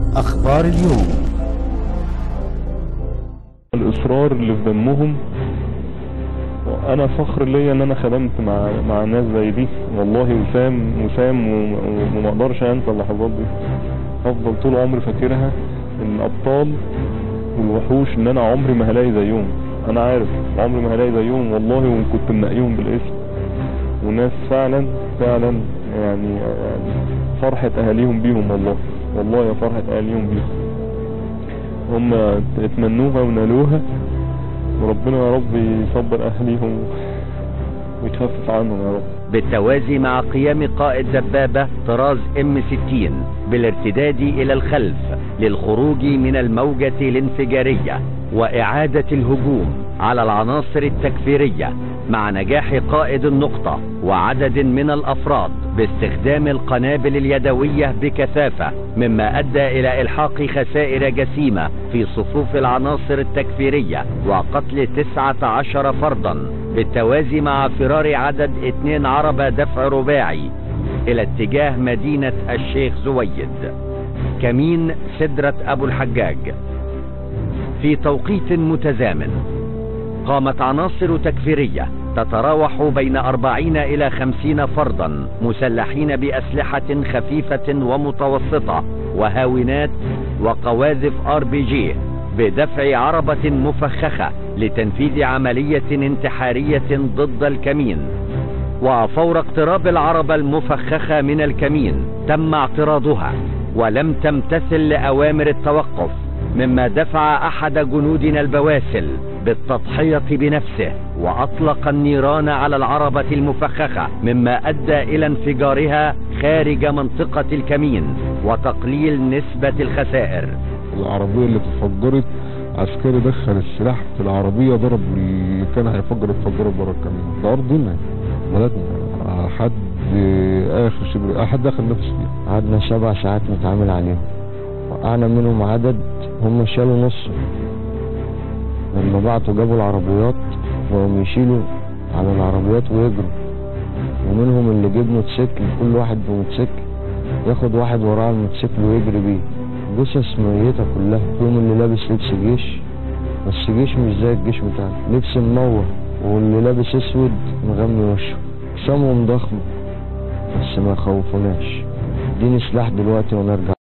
أخبار اليوم الاصرار اللي في دمهم انا فخر ليا ان انا خدمت مع مع ناس زي دي والله وسام وسام و- و- وما اقدرش انسى اللحظات دي افضل طول عمري فاكرها الابطال والوحوش ان انا عمري ما هلاقي زيهم انا عارف عمري ما هلاقي زيهم والله وكنت منقيهم بالاسم وناس فعلا فعلا يعني يعني فرحة اهاليهم بيهم والله والله يا فرحة اهاليهم بيهم هم اتمنوها ونالوها وربنا يا رب يصبر اهليهم ويخفف عنهم يا رب بالتوازي مع قيام قائد دبابة طراز ام 60 بالارتداد الى الخلف للخروج من الموجة الانفجارية واعادة الهجوم على العناصر التكفيرية مع نجاح قائد النقطة وعدد من الافراد باستخدام القنابل اليدوية بكثافة مما ادى الى الحاق خسائر جسيمة في صفوف العناصر التكفيرية وقتل 19 فردا بالتوازي مع فرار عدد اثنين عربة دفع رباعي الى اتجاه مدينة الشيخ زويد كمين سدرة ابو الحجاج في توقيت متزامن قامت عناصر تكفيرية تتراوح بين أربعين إلى خمسين فردا مسلحين بأسلحة خفيفة ومتوسطة وهاونات وقواذف ار بي جي بدفع عربة مفخخة لتنفيذ عملية انتحارية ضد الكمين وفور اقتراب العربة المفخخة من الكمين تم اعتراضها ولم تمتثل لأوامر التوقف مما دفع أحد جنودنا البواسل بالتضحية بنفسه وأطلق النيران على العربة المفخخة مما أدى إلى انفجارها خارج منطقة الكمين وتقليل نسبة الخسائر العربية اللي اتفجرت عسكري دخل السلاح في العربية ضرب اللي كان هيفجر اتفجرت بره الكمين ده أرضنا بلدنا حد آخر شبر حد آخر نفس فيه قعدنا سبع ساعات نتعامل عليهم وقعنا منهم عدد هم شالوا نص لما بعتوا جابوا العربيات وهم يشيلوا على العربيات ويجروا ومنهم اللي جيب موتوسيكل كل واحد بموتوسيكل ياخد واحد وراه الموتوسيكل ويجري بيه جثث ميتة كلها فيهم اللي لابس لبس جيش بس جيش مش زي الجيش بتاعنا لبس منور واللي لابس اسود مغمي وشه اجسامهم ضخمة بس ما يخوفوناش اديني سلاح دلوقتي ونرجع